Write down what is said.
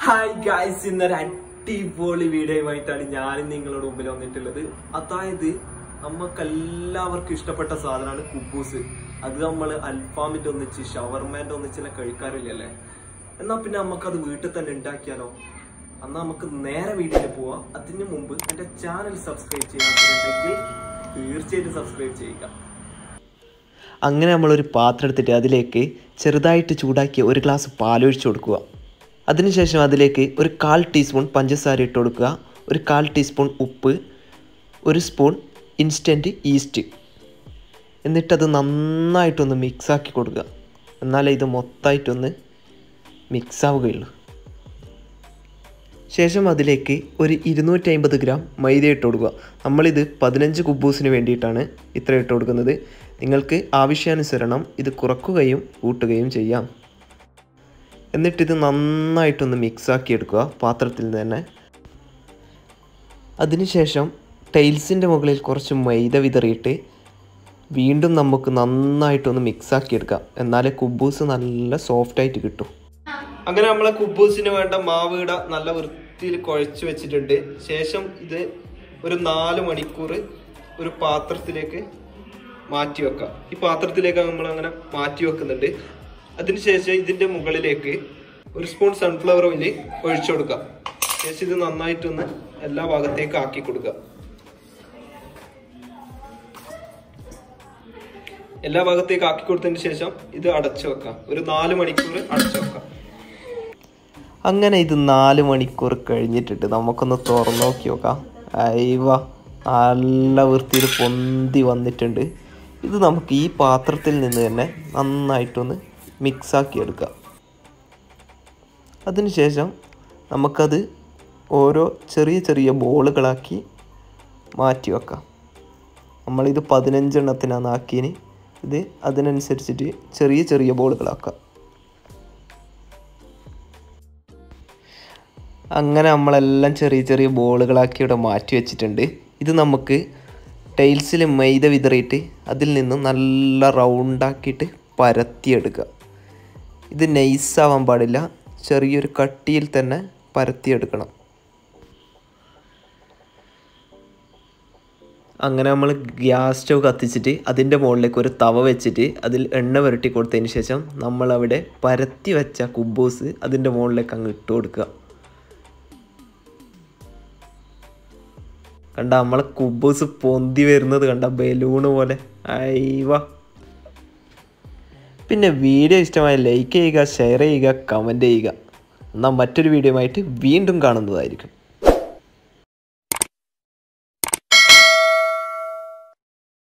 hi guys ഇന്നൊരു അടിപൊളി വീഡിയോയുമായിട്ടാണ് ഞാൻ നിങ്ങളുടെ മുമ്പിൽ വന്നിട്ടുള്ളത് അതായത് നമുക്ക് എല്ലാവർക്കും ഇഷ്ടപ്പെട്ട സാധനമാണ് കുബൂസ് അത് നമ്മൾ അൽഫാമിന്റെ ഒന്നിച്ച് ഷവർമാന്റെ ഒന്നിച്ചെല്ലാം കഴിക്കാറില്ലല്ലേ എന്നാ പിന്നെ നമുക്കത് വീട്ടിൽ തന്നെ ഉണ്ടാക്കിയാലോ എന്നാ നമുക്ക് നേരെ വീട്ടിൽ പോവാം അതിന് മുമ്പ് എന്റെ ചാനൽ സബ്സ്ക്രൈബ് ചെയ്യാത്തുണ്ടെങ്കിൽ തീർച്ചയായിട്ടും സബ്സ്ക്രൈബ് ചെയ്യുക അങ്ങനെ നമ്മളൊരു പാത്രം എടുത്തിട്ട് അതിലേക്ക് ചെറുതായിട്ട് ചൂടാക്കിയ ഒരു ഗ്ലാസ് പാലൊഴിച്ച് കൊടുക്കുക അതിനുശേഷം അതിലേക്ക് ഒരു കാൽ ടീസ്പൂൺ പഞ്ചസാര ഇട്ട് കൊടുക്കുക ഒരു കാൽ ടീസ്പൂൺ ഉപ്പ് ഒരു സ്പൂൺ ഇൻസ്റ്റൻറ്റ് ഈസ്റ്റ് എന്നിട്ടത് നന്നായിട്ടൊന്ന് മിക്സാക്കി കൊടുക്കുക എന്നാലേ ഇത് മൊത്തമായിട്ടൊന്ന് മിക്സ് ആവുകയുള്ളൂ ശേഷം അതിലേക്ക് ഒരു ഇരുന്നൂറ്റി അമ്പത് ഗ്രാം മൈദ ഇട്ട് കൊടുക്കുക നമ്മളിത് പതിനഞ്ച് കുബൂസിന് വേണ്ടിയിട്ടാണ് ഇത്ര ഇട്ട് കൊടുക്കുന്നത് നിങ്ങൾക്ക് ആവശ്യാനുസരണം ഇത് കുറക്കുകയും കൂട്ടുകയും ചെയ്യാം എന്നിട്ടിത് നന്നായിട്ടൊന്ന് മിക്സാക്കി എടുക്കുക പാത്രത്തിൽ നിന്ന് തന്നെ അതിനുശേഷം ടൈൽസിൻ്റെ മുകളിൽ കുറച്ച് മൈദ വിതറിയിട്ട് വീണ്ടും നമുക്ക് നന്നായിട്ടൊന്ന് മിക്സാക്കി എടുക്കാം എന്നാലേ കുബൂസ് നല്ല സോഫ്റ്റായിട്ട് കിട്ടും അങ്ങനെ നമ്മളെ കുബൂസിന് വേണ്ട മാവ് ഇട നല്ല വൃത്തിയിൽ കുഴച്ച് വെച്ചിട്ടുണ്ട് ശേഷം ഇത് ഒരു നാല് മണിക്കൂർ ഒരു പാത്രത്തിലേക്ക് മാറ്റി വെക്കാം ഈ പാത്രത്തിലേക്ക് നമ്മൾ അങ്ങനെ മാറ്റി വെക്കുന്നുണ്ട് അതിനുശേഷം ഇതിന്റെ മുകളിലേക്ക് ഒരു സ്പൂൺ സൺഫ്ലവർ ഓയില് ഒഴിച്ചു കൊടുക്കാം ശേഷം ഇത് നന്നായിട്ടൊന്ന് എല്ലാ ഭാഗത്തേക്ക് ആക്കി കൊടുക്കുക എല്ലാ ഭാഗത്തേക്ക് ആക്കി കൊടുത്തതിന് ശേഷം ഇത് അടച്ചു വെക്കാം ഒരു നാല് മണിക്കൂർ അടച്ചു വെക്കാം അങ്ങനെ ഇത് നാല് മണിക്കൂർ കഴിഞ്ഞിട്ടിട്ട് നമുക്കൊന്ന് തുറന്നു നോക്കി നോക്കാം അയവ നല്ല വൃത്തിയിൽ പൊന്തി വന്നിട്ടുണ്ട് ഇത് നമുക്ക് ഈ പാത്രത്തിൽ നിന്ന് തന്നെ നന്നായിട്ടൊന്ന് മിക്സാക്കി എടുക്കാം അതിനുശേഷം നമുക്കത് ഓരോ ചെറിയ ചെറിയ ബോളുകളാക്കി മാറ്റി വെക്കാം നമ്മളിത് പതിനഞ്ചെണ്ണത്തിനാണ് ആക്കിയതിന് ഇത് അതിനനുസരിച്ചിട്ട് ചെറിയ ചെറിയ ബോളുകളാക്കാം അങ്ങനെ നമ്മളെല്ലാം ചെറിയ ചെറിയ ബോളുകളാക്കി ഇവിടെ മാറ്റി വെച്ചിട്ടുണ്ട് ഇത് നമുക്ക് ടൈൽസിൽ മൈദ വിതറിയിട്ട് അതിൽ നിന്ന് നല്ല റൗണ്ടാക്കിയിട്ട് പരത്തിയെടുക്കുക ഇത് നൈസാവാൻ പാടില്ല ചെറിയൊരു കട്ടിയിൽ തന്നെ പരത്തിയെടുക്കണം അങ്ങനെ നമ്മൾ ഗ്യാസ് സ്റ്റവ് കത്തിച്ചിട്ട് അതിൻ്റെ മുകളിലേക്ക് ഒരു തവ വെച്ചിട്ട് അതിൽ എണ്ണ പുരട്ടി കൊടുത്തതിന് ശേഷം നമ്മളവിടെ പരത്തി വെച്ച കുബൂസ് അതിൻ്റെ മുകളിലേക്ക് അങ്ങ് ഇട്ട് കൊടുക്കുക കണ്ട നമ്മളെ കുബൂസ് പൊന്തി വരുന്നത് കണ്ട ബലൂണ് പോലെ അയവ പിന്നെ വീഡിയോ ഇഷ്ടമായ ലൈക്ക് ചെയ്യുക ഷെയർ ചെയ്യുക കമൻറ്റ് ചെയ്യുക എന്നാൽ മറ്റൊരു വീഡിയോ ആയിട്ട് വീണ്ടും കാണുന്നതായിരിക്കും